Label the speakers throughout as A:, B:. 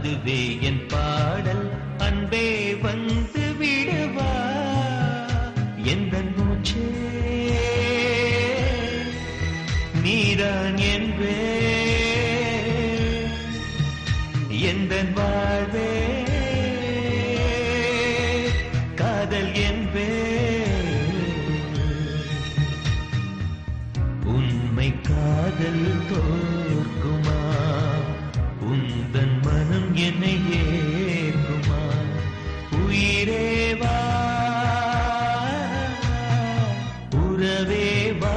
A: அதுவே என் பாடல் அன்பே வந்து விடவா எந்த மூச்சே நீதான் என்பே எந்த வாழ்வே காதல் என்பே உண்மை காதல் தோற்குமா உந்தன் மனம் என்னை ஏற்குமா உயிரேவா உறவேவா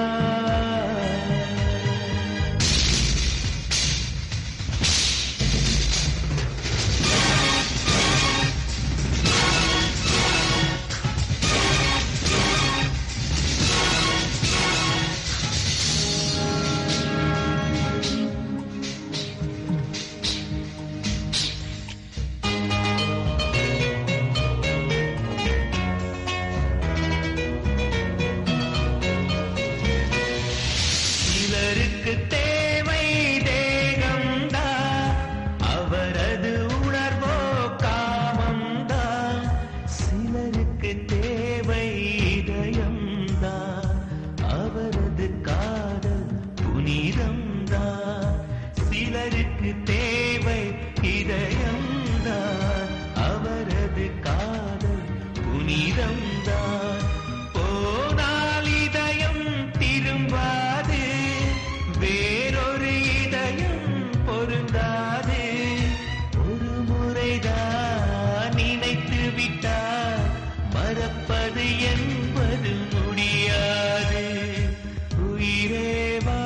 A: சிலருக்கு தேவை தேகம்தான் அவரது உணர்வோ காமம்தான் சிலருக்கு தேவை இதயம்தான் அவரது காதல் புனிதம்தான் சிலருக்கு தேவை இதயம்தான் அவரது காதல் புனிதம்தான் போனால் இதயம் திரும்பாது வேறொரு இதயம் பொருந்தாது ஒரு முறைதான் நினைத்து விட்டால் மறப்பது என்பது முடியாது உயிரேவா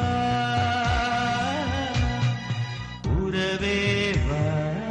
A: உறவேவா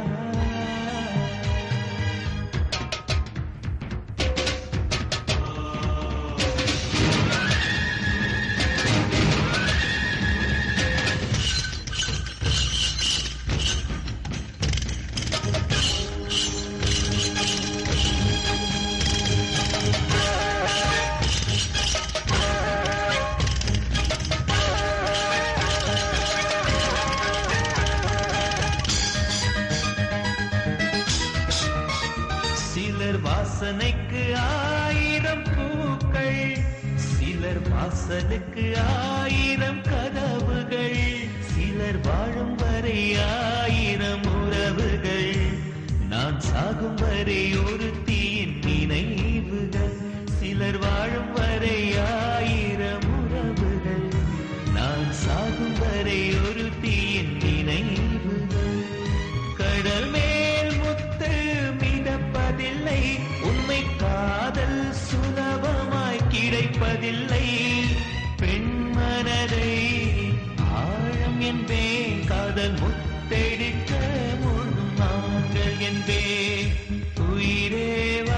A: சிலர் வாசனைக்கு ஆயிரம் பூக்கள் சிலர் வாசலுக்கு ஆயிரம் கதவுகள் சிலர் வாழும் வரை ஆயிரம் உறவுகள் நான் சாகும் வரை ஒரு தீயின் நினைவுகள் சிலர் வாழும் வரை ஆயிரம் உறவுகள் நான் சாகும் வரை ஒரு தீயின் நினைவுகள் கடல் மேல் முத்து மிதப்பதில்லை உண்மை காதல் சுலபமாய் கிடைப்பதில்லை பெண் மனதை ஆழம் என்பேன் காதல் முத்தெடுக்க முழும் நாங்கள் என்பேன் உயிரேவா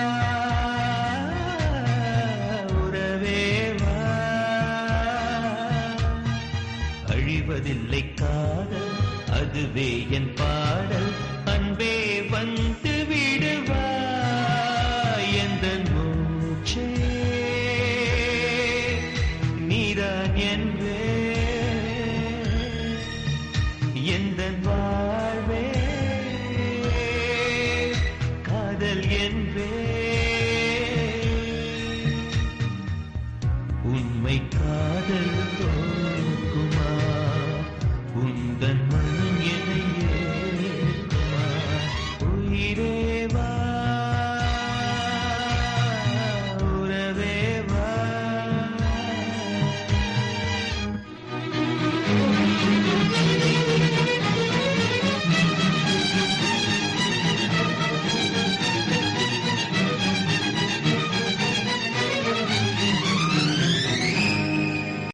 A: உறவேவா அழிவதில்லை காதல் அதுவே என் பாடல் அன்பே வந்து விடுவா எந்த மூச்சே நீதான் என்பே எந்த வா